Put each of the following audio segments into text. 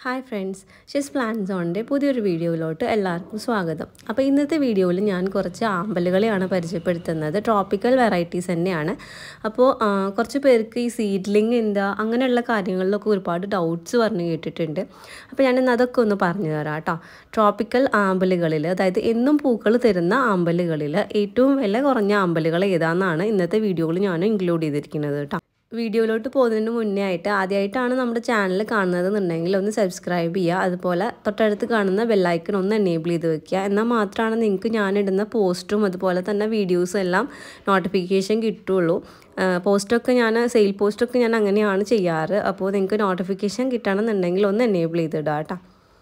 hi friends ഷെസ് പ്ലാൻസോണിൻ്റെ പുതിയൊരു വീഡിയോയിലോട്ട് എല്ലാവർക്കും സ്വാഗതം അപ്പോൾ ഇന്നത്തെ വീഡിയോയിൽ ഞാൻ കുറച്ച് ആമ്പലുകളെയാണ് പരിചയപ്പെടുത്തുന്നത് ട്രോപ്പിക്കൽ വെറൈറ്റീസ് തന്നെയാണ് അപ്പോൾ ആ, കുറച്ച് പേർക്ക് ഈ സീഡ്ലിംഗ് എന്താ അങ്ങനെയുള്ള കാര്യങ്ങളിലൊക്കെ ഒരുപാട് ഡൗട്ട്സ് പറഞ്ഞു കേട്ടിട്ടുണ്ട് അപ്പോൾ ഞാൻ ഇന്ന് അതൊക്കെ ഒന്ന് പറഞ്ഞു തരാം കേട്ടോ ട്രോപ്പിക്കൽ ആമ്പലുകളിൽ അതായത് എന്നും പൂക്കൾ തരുന്ന ആമ്പലുകളിൽ ഏറ്റവും വില കുറഞ്ഞ ആമ്പലുകൾ ഏതാണെന്നാണ് ഇന്നത്തെ വീഡിയോയിൽ ഞാൻ ഇൻക്ലൂഡ് ചെയ്തിരിക്കുന്നത് കേട്ടോ വീഡിയോയിലോട്ട് പോകുന്നതിന് മുന്നേ ആയിട്ട് ആദ്യമായിട്ടാണ് നമ്മുടെ ചാനൽ കാണുന്നത് എന്നുണ്ടെങ്കിൽ ഒന്ന് സബ്സ്ക്രൈബ് ചെയ്യുക അതുപോലെ തൊട്ടടുത്ത് കാണുന്ന ബെല്ലൈക്കൺ ഒന്ന് എനേബിൾ ചെയ്ത് വെക്കുക എന്നാൽ മാത്രമാണ് നിങ്ങൾക്ക് ഞാനിടുന്ന പോസ്റ്റും അതുപോലെ തന്നെ വീഡിയോസും എല്ലാം നോട്ടിഫിക്കേഷൻ കിട്ടുള്ളൂ പോസ്റ്റൊക്കെ ഞാൻ സെയിൽ പോസ്റ്റൊക്കെ ഞാൻ അങ്ങനെയാണ് ചെയ്യാറ് അപ്പോൾ നിങ്ങൾക്ക് നോട്ടിഫിക്കേഷൻ കിട്ടണമെന്നുണ്ടെങ്കിൽ ഒന്ന് എനേബിൾ ചെയ്തിടുക കേട്ടോ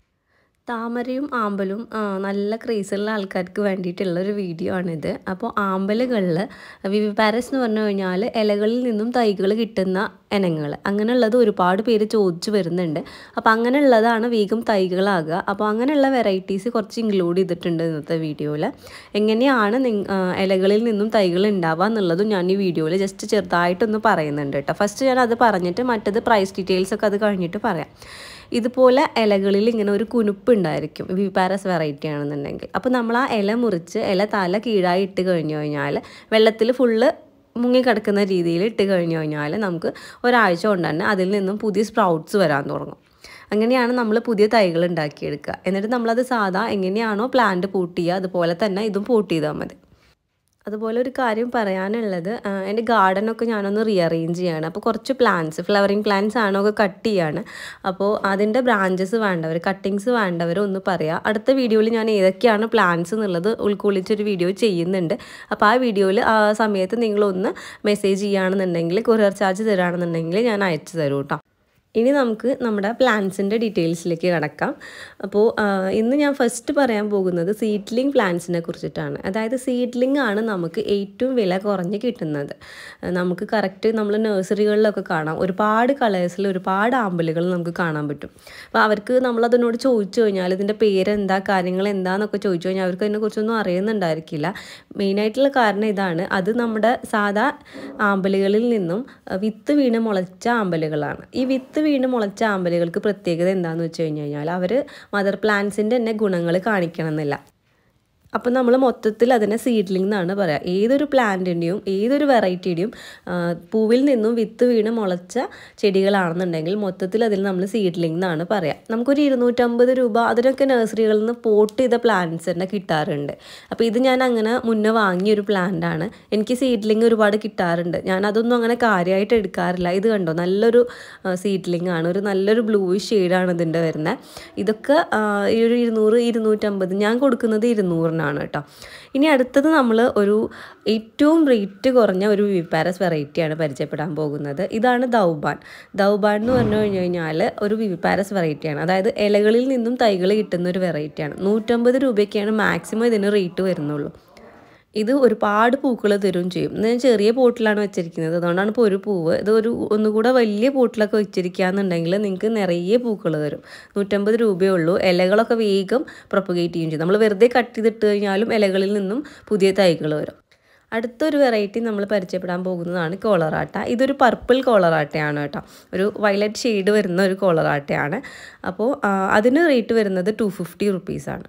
താമരയും ആമ്പലും ആ, നല്ല ക്രേസുള്ള ആൾക്കാർക്ക് വേണ്ടിയിട്ടുള്ള ഒരു വീഡിയോ ആണിത് അപ്പോൾ ആമ്പലുകളിൽ വിവിപാരസ് എന്ന് പറഞ്ഞു കഴിഞ്ഞാൽ ഇലകളിൽ നിന്നും തൈകൾ കിട്ടുന്ന ഇനങ്ങൾ അങ്ങനെയുള്ളത് ഒരുപാട് പേര് ചോദിച്ചു വരുന്നുണ്ട് അപ്പോൾ അങ്ങനെയുള്ളതാണ് വേഗം തൈകളാകുക അപ്പോൾ അങ്ങനെയുള്ള വെറൈറ്റീസ് കുറച്ച് ഇൻക്ലൂഡ് ചെയ്തിട്ടുണ്ട് ഇന്നത്തെ വീഡിയോയിൽ എങ്ങനെയാണ് നിങ് ആ, ഇലകളിൽ നിന്നും തൈകൾ ഉണ്ടാവുക എന്നുള്ളതും ഞാൻ ഈ വീഡിയോയിൽ ജസ്റ്റ് ചെറുതായിട്ടൊന്ന് പറയുന്നുണ്ട് കേട്ടോ ഫസ്റ്റ് ഞാൻ അത് പറഞ്ഞിട്ട് മറ്റത് പ്രൈസ് ഡീറ്റെയിൽസ് ഒക്കെ അത് കഴിഞ്ഞിട്ട് പറയാം ഇതുപോലെ ഇലകളിൽ ഇങ്ങനെ ഒരു കുനുപ്പ് ഉണ്ടായിരിക്കും വിപാരസ് വെറൈറ്റി ആണെന്നുണ്ടെങ്കിൽ അപ്പോൾ നമ്മൾ ആ ഇല മുറിച്ച് ഇല തല കീഴായി ഇട്ട് കഴിഞ്ഞു കഴിഞ്ഞാൽ വെള്ളത്തിൽ ഫുള്ള് മുങ്ങിക്കിടക്കുന്ന രീതിയിൽ ഇട്ട് കഴിഞ്ഞു കഴിഞ്ഞാൽ നമുക്ക് ഒരാഴ്ച കൊണ്ട് തന്നെ അതിൽ നിന്നും പുതിയ സ്പ്രൗട്ട്സ് വരാൻ തുടങ്ങും അങ്ങനെയാണ് നമ്മൾ പുതിയ തൈകൾ ഉണ്ടാക്കിയെടുക്കുക എന്നിട്ട് നമ്മളത് സാധാ എങ്ങനെയാണോ പ്ലാന്റ് പൂട്ട് ചെയ്യുക അതുപോലെ തന്നെ ഇതും പൂട്ട് ചെയ്താൽ മതി അതുപോലെ ഒരു കാര്യം പറയാനുള്ളത് ആ, എൻ്റെ ഗാർഡനൊക്കെ ഞാനൊന്ന് റീഅറേഞ്ച് ചെയ്യാണ് അപ്പോൾ കുറച്ച് പ്ലാന്റ്സ് ഫ്ലവറിങ് പ്ലാന്റ്സ് ആണോ ഒക്കെ കട്ട് ചെയ്യാണ് അപ്പോൾ അതിൻ്റെ ബ്രാഞ്ചസ് വേണ്ടവർ കട്ടിങ്സ് വേണ്ടവർ ഒന്ന് പറയാം അടുത്ത വീഡിയോയിൽ ഞാൻ ഏതൊക്കെയാണ് പ്ലാന്റ്സ് എന്നുള്ളത് ഉൾക്കൊള്ളിച്ചൊരു വീഡിയോ ചെയ്യുന്നുണ്ട് അപ്പോൾ ആ വീഡിയോയിൽ ആ സമയത്ത് നിങ്ങളൊന്ന് മെസ്സേജ് ചെയ്യുകയാണെന്നുണ്ടെങ്കിൽ കൊറിയർ ചാർജ് തരാണെന്നുണ്ടെങ്കിൽ ഞാൻ അയച്ചു തരും കേട്ടോ ഇനി നമുക്ക് നമ്മുടെ പ്ലാന്റ്സിൻ്റെ ഡീറ്റെയിൽസിലേക്ക് കിടക്കാം അപ്പോൾ ആ, ഇന്ന് ഞാൻ ഫസ്റ്റ് പറയാൻ പോകുന്നത് സീഡ്ലിംഗ് പ്ലാന്റ്സിനെ കുറിച്ചിട്ടാണ് അതായത് സീഡ്ലിംഗ് ആണ് നമുക്ക് ഏറ്റവും വില കുറഞ്ഞ് കിട്ടുന്നത് ആ, നമുക്ക് കറക്റ്റ് നമ്മൾ നഴ്സറികളിലൊക്കെ കാണാം ഒരുപാട് കളേഴ്സിൽ ഒരുപാട് ആമ്പലുകൾ നമുക്ക് കാണാൻ പറ്റും അപ്പോൾ അവർക്ക് നമ്മളതിനോട് ചോദിച്ചു കഴിഞ്ഞാൽ ഇതിൻ്റെ പേരെന്താ കാര്യങ്ങൾ എന്താണെന്നൊക്കെ ചോദിച്ചു കഴിഞ്ഞാൽ അവർക്ക് അതിനെക്കുറിച്ചൊന്നും അറിയുന്നുണ്ടായിരിക്കില്ല മെയിനായിട്ടുള്ള കാരണം ഇതാണ് അത് നമ്മുടെ സാധാ ആമ്പലുകളിൽ നിന്നും ആ, വിത്ത് വീണ് മുളച്ച ആമ്പലുകളാണ് ഈ വിത്ത് വീണ് മുളച്ച ആമ്പലുകൾക്ക് പ്രത്യേകത എന്താണെന്ന് വെച്ച് കഴിഞ്ഞ് കഴിഞ്ഞാൽ അവർ മദർ പ്ലാന്റ്സിൻ്റെ തന്നെ ഗുണങ്ങൾ കാണിക്കണമെന്നില്ല അപ്പം നമ്മൾ മൊത്തത്തിൽ അതിനെ സീഡ്ലിംഗ് എന്നാണ് പറയുക ഏതൊരു പ്ലാന്റിൻ്റെയും ഏതൊരു വെറൈറ്റിയുടെയും പൂവിൽ നിന്നും വിത്ത് വീണ് മുളച്ച ചെടികളാണെന്നുണ്ടെങ്കിൽ മൊത്തത്തിൽ അതിൽ നമ്മൾ സീഡ്ലിംഗ് എന്നാണ് പറയുക നമുക്കൊരു ഇരുന്നൂറ്റമ്പത് രൂപ അതിനൊക്കെ നഴ്സറികളിൽ നിന്ന് പോട്ട് ചെയ്ത പ്ലാന്റ്സ് തന്നെ കിട്ടാറുണ്ട് അപ്പോൾ ഇത് ഞാൻ അങ്ങനെ മുന്നേ വാങ്ങിയൊരു പ്ലാന്റാണ് എനിക്ക് സീഡ്ലിംഗ് ഒരുപാട് കിട്ടാറുണ്ട് ഞാൻ അതൊന്നും അങ്ങനെ കാര്യമായിട്ട് എടുക്കാറില്ല ഇത് കണ്ടോ നല്ലൊരു സീഡ്ലിംഗ് ആണ് ഒരു നല്ലൊരു ബ്ലൂയിഷ് ഷെയ്ഡാണ് ഇതിൻ്റെ വരുന്നത് ഇതൊക്കെ ആ, ഈ ഒരു ഇരുന്നൂറ് ഇരുന്നൂറ്റമ്പത് ഞാൻ കൊടുക്കുന്നത് ഇരുന്നൂറിനാണ് കേട്ടോ ഇനി അടുത്തത് നമ്മൾ ഒരു ഏറ്റവും റേറ്റ് കുറഞ്ഞ ഒരു വിവിപാരസ് വെറൈറ്റിയാണ് പരിചയപ്പെടാൻ പോകുന്നത് ഇതാണ് ദൗബാൻ ദൗബാൻ എന്ന് പറഞ്ഞു കഴിഞ്ഞു കഴിഞ്ഞാൽ ഒരു വിവിപാരസ് വെറൈറ്റിയാണ് അതായത് ഇലകളിൽ നിന്നും തൈകൾ കിട്ടുന്ന ഒരു വെറൈറ്റിയാണ് നൂറ്റമ്പത് രൂപയ്ക്കാണ് മാക്സിമം ഇതിന് റേറ്റ് വരുന്നുള്ളൂ ഇത് ഒരുപാട് പൂക്കൾ തരും ചെയ്യും ഇത് ഞാൻ ചെറിയ പോട്ടിലാണ് വെച്ചിരിക്കുന്നത് അതുകൊണ്ടാണ് ഇപ്പോൾ ഒരു പൂവ് ഇത് ഒരു ഒന്നുകൂടെ വലിയ പോട്ടിലൊക്കെ വെച്ചിരിക്കുകയെന്നുണ്ടെങ്കിൽ നിങ്ങൾക്ക് നിറയെ പൂക്കൾ തരും നൂറ്റമ്പത് രൂപയേ ഉള്ളൂ ഇലകളൊക്കെ വേഗം പ്രൊപ്പഗേറ്റ് ചെയ്യും ചെയ്യും നമ്മൾ വെറുതെ കട്ട് ചെയ്തിട്ട് കഴിഞ്ഞാലും ഇലകളിൽ നിന്നും പുതിയ തൈകൾ വരും അടുത്തൊരു വെറൈറ്റി നമ്മൾ പരിചയപ്പെടാൻ പോകുന്നതാണ് കോളറാട്ട ഇതൊരു പർപ്പിൾ കോളറാട്ടയാണ് കേട്ടോ ഒരു വയലറ്റ് ഷെയ്ഡ് വരുന്ന ഒരു കോളറാട്ടയാണ് അപ്പോൾ ആ, അതിന് റേറ്റ് വരുന്നത് ടു ഫിഫ്റ്റി റുപ്പീസാണ്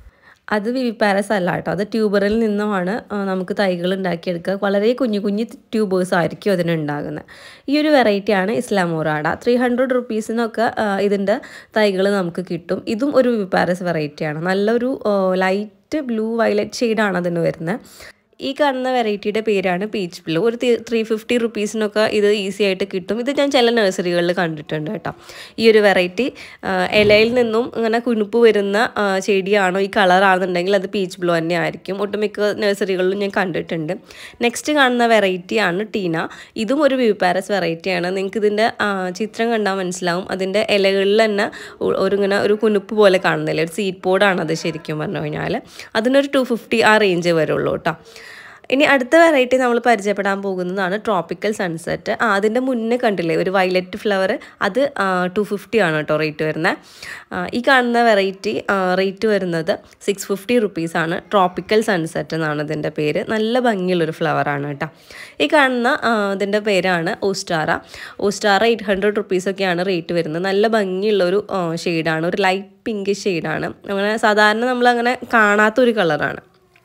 അത് വിവിപാരസ് അല്ല കേട്ടോ അത് ട്യൂബറിൽ നിന്നുമാണ് ആ, നമുക്ക് തൈകൾ ഉണ്ടാക്കിയെടുക്കുക വളരെ കുഞ്ഞു കുഞ്ഞു ട്യൂബേഴ്സ് ആയിരിക്കും അതിനുണ്ടാകുന്നത് ഈ ഒരു വെറൈറ്റിയാണ് ഇസ്ലാമോറാഡ ത്രീ ഹൺഡ്രഡ് റുപ്പീസിനൊക്കെ ഇതിൻ്റെ തൈകൾ നമുക്ക് കിട്ടും ഇതും ഒരു വിവിപാരസ് വെറൈറ്റിയാണ് നല്ലൊരു ലൈറ്റ് ബ്ലൂ വയലറ്റ് ഷെയ്ഡാണ് അതിന് വരുന്നത് ഈ കാണുന്ന വെറൈറ്റിയുടെ പേരാണ് പീച്ച് ബ്ലൂ ഒരു ത്രീ ഫിഫ്റ്റി റുപ്പീസിനൊക്കെ ഇത് ഈസി ആയിട്ട് കിട്ടും ഇത് ഞാൻ ചില നഴ്സറികളിൽ കണ്ടിട്ടുണ്ട് കേട്ടോ ഈ ഒരു വെറൈറ്റി ഇലയിൽ നിന്നും ഇങ്ങനെ കുനുപ്പ് വരുന്ന ആ, ചെടിയാണോ ഈ കളറാണെന്നുണ്ടെങ്കിൽ അത് പീച്ച് ബ്ലൂ തന്നെ ആയിരിക്കും ഒട്ടുമിക്ക നഴ്സറികളിലും ഞാൻ കണ്ടിട്ടുണ്ട് നെക്സ്റ്റ് കാണുന്ന വെറൈറ്റിയാണ് ടീന ഇതും ഒരു വിവിപാരസ് വെറൈറ്റിയാണ് നിങ്ങൾക്ക് ഇതിൻ്റെ ചിത്രം കണ്ടാൽ മനസ്സിലാവും അതിൻ്റെ ഇലകളിൽ തന്നെ ഒ- ഒരു ഇങ്ങനെ ഒരു കുനുപ്പ് പോലെ കാണുന്നില്ല ഒരു സീഡ് പോഡാണ് അത് ശരിക്കും പറഞ്ഞു കഴിഞ്ഞാൽ അതിനൊരു ടു ഫിഫ്റ്റി ആ റേഞ്ച് വരുള്ളൂ കേട്ടോ ഇനി അടുത്ത വെറൈറ്റി നമ്മൾ പരിചയപ്പെടാൻ പോകുന്നതാണ് ട്രോപ്പിക്കൽ സൺസെറ്റ് ആ അതിൻ്റെ മുന്നേ കണ്ടില്ലേ ഒരു വയലറ്റ് ഫ്ലവർ അത് ടു ഫിഫ്റ്റി ആണ് കേട്ടോ റേറ്റ് വരുന്നത് ഈ കാണുന്ന വെറൈറ്റി റേറ്റ് വരുന്നത് സിക്സ് ഫിഫ്റ്റി റുപ്പീസാണ് ട്രോപ്പിക്കൽ സൺസെറ്റ് എന്നാണ് ഇതിൻ്റെ പേര് നല്ല ഭംഗിയുള്ളൊരു ഫ്ലവറാണ് കേട്ടോ ഈ കാണുന്ന ഇതിൻ്റെ പേരാണ് ഓസ്റ്റാറ ഓസ്റ്റാറ എയ്റ്റ് ഹൺഡ്രഡ് റുപ്പീസൊക്കെയാണ് റേറ്റ് വരുന്നത് നല്ല ഭംഗിയുള്ളൊരു ഷെയ്ഡാണ് ഒരു ലൈറ്റ് പിങ്ക് ഷെയ്ഡാണ് അങ്ങനെ സാധാരണ നമ്മളങ്ങനെ കാണാത്തൊരു കളറാണ്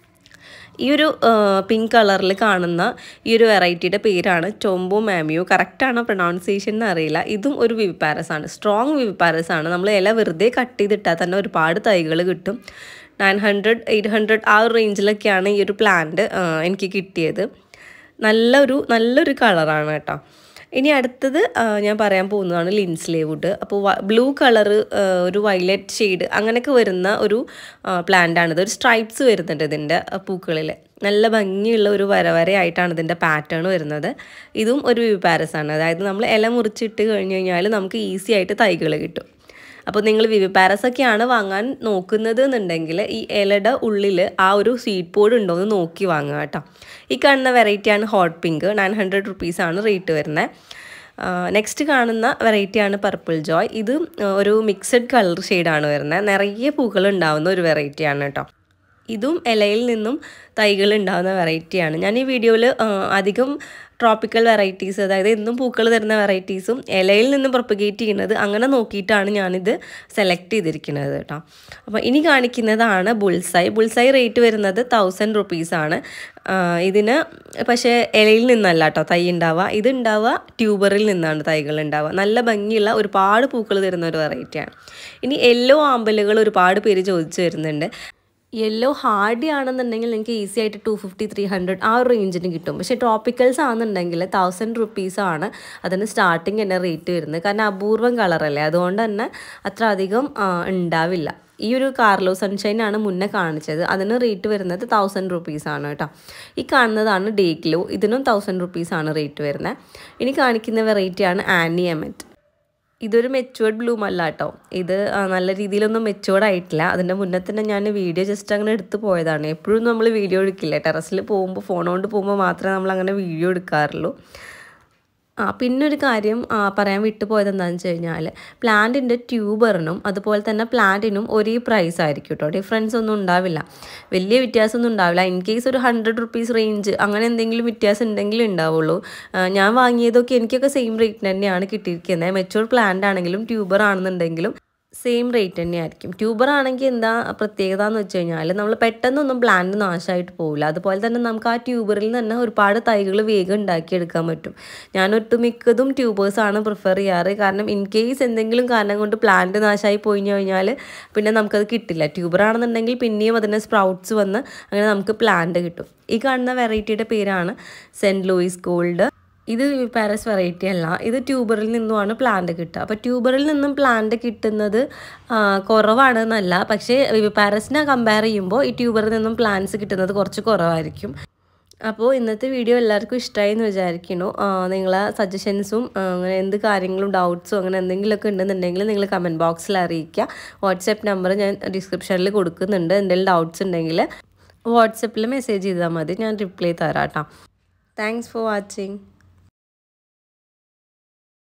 ഈ ഒരു പിങ്ക് കളറിൽ കാണുന്ന ഈ ഒരു വെറൈറ്റിയുടെ പേരാണ് ടോംബോ മാമിയോ കറക്റ്റാണോ പ്രൊണൗൺസിയേഷൻ എന്ന് അറിയില്ല ഇതും ഒരു വിവിപ്പാരസ് ആണ് സ്ട്രോങ് വിവിപ്പാരസ് ആണ് നമ്മൾ ഇല വെറുതെ കട്ട് ചെയ്തിട്ടാൽ തന്നെ ഒരുപാട് തൈകൾ കിട്ടും നയൻ ഹൺഡ്രഡ് എയ്റ്റ് ഹൺഡ്രഡ് ആ ഒരു റേഞ്ചിലൊക്കെയാണ് ഈ ഒരു പ്ലാന്റ് എനിക്ക് കിട്ടിയത് നല്ലൊരു നല്ലൊരു കളറാണ് കേട്ടോ ഇനി അടുത്തത് ഞാൻ പറയാൻ പോകുന്നതാണ് ലിൻസ്ലേ വുഡ് അപ്പോൾ ബ്ലൂ കളറ് ഒരു വയലറ്റ് ഷെയ്ഡ് അങ്ങനെയൊക്കെ വരുന്ന ഒരു പ്ലാന്റാണിത് ഒരു സ്ട്രൈപ്സ് വരുന്നുണ്ട് ഇതിൻ്റെ പൂക്കളിൽ നല്ല ഭംഗിയുള്ള ഒരു വരവരയായിട്ടാണ് ഇതിൻ്റെ പാറ്റേൺ വരുന്നത് ഇതും ഒരു വിവിപാരസ് ആണ് അതായത് നമ്മൾ ഇല മുറിച്ചിട്ട് കഴിഞ്ഞ് കഴിഞ്ഞാൽ നമുക്ക് ഈസി ആയിട്ട് തൈകൾ കിട്ടും അപ്പോൾ നിങ്ങൾ വിവിപാരസ് ഒക്കെയാണ് വാങ്ങാൻ നോക്കുന്നത് എന്നുണ്ടെങ്കിൽ ഈ ഇലയുടെ ഉള്ളിൽ ആ ഒരു സീഡ് പോഡ് ഉണ്ടോ എന്ന് നോക്കി വാങ്ങുക കേട്ടോ ഈ കാണുന്ന വെറൈറ്റിയാണ് ഹോട്ട് പിങ്ക് നയൻ ഹൺഡ്രഡ് റുപ്പീസാണ് റേറ്റ് വരുന്നത് നെക്സ്റ്റ് കാണുന്ന വെറൈറ്റിയാണ് പർപ്പിൾ ജോയ് ഇത് ഒരു മിക്സഡ് കളർ ഷെയ്ഡാണ് വരുന്നത് നിറയെ പൂക്കൾ ഉണ്ടാവുന്ന ഒരു വെറൈറ്റിയാണ് കേട്ടോ ഇതും ഇലയിൽ നിന്നും തൈകൾ ഉണ്ടാകുന്ന വെറൈറ്റിയാണ് ഞാൻ ഈ വീഡിയോയിൽ അധികം ട്രോപ്പിക്കൽ വെറൈറ്റീസ് അതായത് എന്നും പൂക്കൾ തരുന്ന വെറൈറ്റീസും ഇലയിൽ നിന്ന് പ്രൊപ്പഗേറ്റ് ചെയ്യുന്നത് അങ്ങനെ നോക്കിയിട്ടാണ് ഞാനിത് സെലക്ട് ചെയ്തിരിക്കുന്നത് കേട്ടോ അപ്പോൾ ഇനി കാണിക്കുന്നതാണ് ബുൾസൈ ബുൾസൈ റേറ്റ് വരുന്നത് തൗസൻഡ് റുപ്പീസാണ് ഇതിന് പക്ഷേ ഇലയിൽ നിന്നല്ല കേട്ടോ തൈ ഉണ്ടാവുക ഇത് ഉണ്ടാവുക ട്യൂബറിൽ നിന്നാണ് തൈകൾ ഉണ്ടാവുക നല്ല ഭംഗിയുള്ള ഒരുപാട് പൂക്കൾ തരുന്ന ഒരു വെറൈറ്റിയാണ് ഇനി യെല്ലോ ആമ്പലുകൾ ഒരുപാട് പേര് ചോദിച്ചു വരുന്നുണ്ട് യെല്ലോ ഹാർഡി ആണെന്നുണ്ടെങ്കിൽ നിങ്ങൾക്ക് ഈസി ആയിട്ട് ടു ഫിഫ്റ്റി ത്രീ ഹൺഡ്രഡ് ആ ഒരു റേഞ്ചിന് കിട്ടും പക്ഷേ ട്രോപ്പിക്കൽസ് ആണെന്നുണ്ടെങ്കിൽ തൗസൻഡ് റുപ്പീസാണ് അതിന് സ്റ്റാർട്ടിങ് തന്നെ റേറ്റ് വരുന്നത് കാരണം അപൂർവം കളറല്ലേ അതുകൊണ്ട് തന്നെ അത്ര അധികം ഉണ്ടാവില്ല ഈ ഒരു കാർലോ സൺഷൈൻ ആണ് മുന്നേ കാണിച്ചത് അതിന് റേറ്റ് വരുന്നത് തൗസൻഡ് റുപ്പീസാണ് കേട്ടോ ഈ കാണുന്നതാണ് ഡേക്കിലോ ഇതിനും തൗസൻഡ് റുപ്പീസാണ് റേറ്റ് വരുന്നത് ഇനി കാണിക്കുന്ന വെറൈറ്റിയാണ് ആനി എമറ്റ് ഇതൊരു മെച്ചുവേർഡ് ബ്ലൂം അല്ല കേട്ടോ ഇത് നല്ല രീതിയിലൊന്നും മെച്ചുവേർഡ് ആയിട്ടില്ല അതിൻ്റെ മുന്നേ തന്നെ ഞാൻ വീഡിയോ ജസ്റ്റ് അങ്ങനെ എടുത്ത് പോയതാണ് എപ്പോഴും നമ്മൾ വീഡിയോ എടുക്കില്ല ടെറസിൽ പോകുമ്പോൾ ഫോൺ കൊണ്ട് പോകുമ്പോൾ മാത്രമേ നമ്മൾ അങ്ങനെ വീഡിയോ എടുക്കാറുള്ളൂ ആ പിന്നെ ഒരു കാര്യം പറയാൻ വിട്ടുപോയത് എന്താണെന്ന് വെച്ച് കഴിഞ്ഞാൽ പ്ലാന്റിൻ്റെ ട്യൂബറിനും അതുപോലെ തന്നെ പ്ലാന്റിനും ഒരേ പ്രൈസ് ആയിരിക്കും കേട്ടോ ഡിഫറൻസ് ഒന്നും ഉണ്ടാവില്ല വലിയ വ്യത്യാസമൊന്നും ഉണ്ടാവില്ല ഇൻ കേസ് ഒരു ഹൺഡ്രഡ് റുപ്പീസ് റേഞ്ച് അങ്ങനെ എന്തെങ്കിലും വ്യത്യാസം ഉണ്ടെങ്കിൽ ഉണ്ടാവുള്ളൂ ഞാൻ വാങ്ങിയതൊക്കെ എനിക്കൊക്കെ സെയിം റേറ്റ് തന്നെയാണ് കിട്ടിയിരിക്കുന്നത് മെച്ചൂർ പ്ലാന്റ് ആണെങ്കിലും ട്യൂബർ ആണെന്നുണ്ടെങ്കിലും സെയിം റേറ്റ് തന്നെയായിരിക്കും ട്യൂബർ ആണെങ്കിൽ എന്താ പ്രത്യേകത എന്ന് വെച്ച് കഴിഞ്ഞാൽ നമ്മൾ പെട്ടെന്നൊന്നും പ്ലാന്റ് നാശമായിട്ട് പോകില്ല അതുപോലെ തന്നെ നമുക്ക് ആ ട്യൂബറിൽ തന്നെ ഒരുപാട് തൈകൾ വേഗം ഉണ്ടാക്കിയെടുക്കാൻ പറ്റും ഞാൻ ഒട്ടുമിക്കതും ട്യൂബേഴ്സാണ് പ്രിഫർ ചെയ്യാറ് കാരണം ഇൻ കേസ് എന്തെങ്കിലും കാരണം കൊണ്ട് പ്ലാന്റ് നാശമായി പോയി കഴിഞ്ഞാൽ പിന്നെ നമുക്കത് കിട്ടില്ല ട്യൂബർ ആണെന്നുണ്ടെങ്കിൽ പിന്നെയും അതിൻ്റെ സ്പ്രൗട്ട്സ് വന്ന് അങ്ങനെ നമുക്ക് പ്ലാന്റ് കിട്ടും ഈ കാണുന്ന വെറൈറ്റിയുടെ പേരാണ് സെൻറ്റ് ലൂയിസ് ഗോൾഡ് ഇത് പാരസ് വെറൈറ്റി അല്ല ഇത് ട്യൂബറിൽ നിന്നുമാണ് പ്ലാന്റ് കിട്ടുക അപ്പോൾ ട്യൂബറിൽ നിന്നും പ്ലാന്റ് കിട്ടുന്നത് കുറവാണെന്നല്ല പക്ഷേ പാരസിനെ കമ്പയർ ചെയ്യുമ്പോൾ ഈ ട്യൂബറിൽ നിന്നും പ്ലാന്റ്സ് കിട്ടുന്നത് കുറച്ച് കുറവായിരിക്കും അപ്പോൾ ഇന്നത്തെ വീഡിയോ എല്ലാവർക്കും ഇഷ്ടമായി എന്ന് വിചാരിക്കുന്നു നിങ്ങളെ സജഷൻസും അങ്ങനെ എന്ത് കാര്യങ്ങളും ഡൗട്ട്സും അങ്ങനെ എന്തെങ്കിലുമൊക്കെ ഉണ്ടെന്നുണ്ടെങ്കിൽ നിങ്ങൾ കമൻറ്റ് ബോക്സിൽ അറിയിക്കുക വാട്സാപ്പ് നമ്പർ ഞാൻ ഡിസ്ക്രിപ്ഷനിൽ കൊടുക്കുന്നുണ്ട് എന്തെങ്കിലും ഡൗട്ട്സ് ഉണ്ടെങ്കിൽ വാട്സപ്പിൽ മെസ്സേജ് ചെയ്താൽ മതി ഞാൻ റിപ്ലൈ തരാം കേട്ടോ താങ്ക്സ് ഫോർ വാച്ചിങ്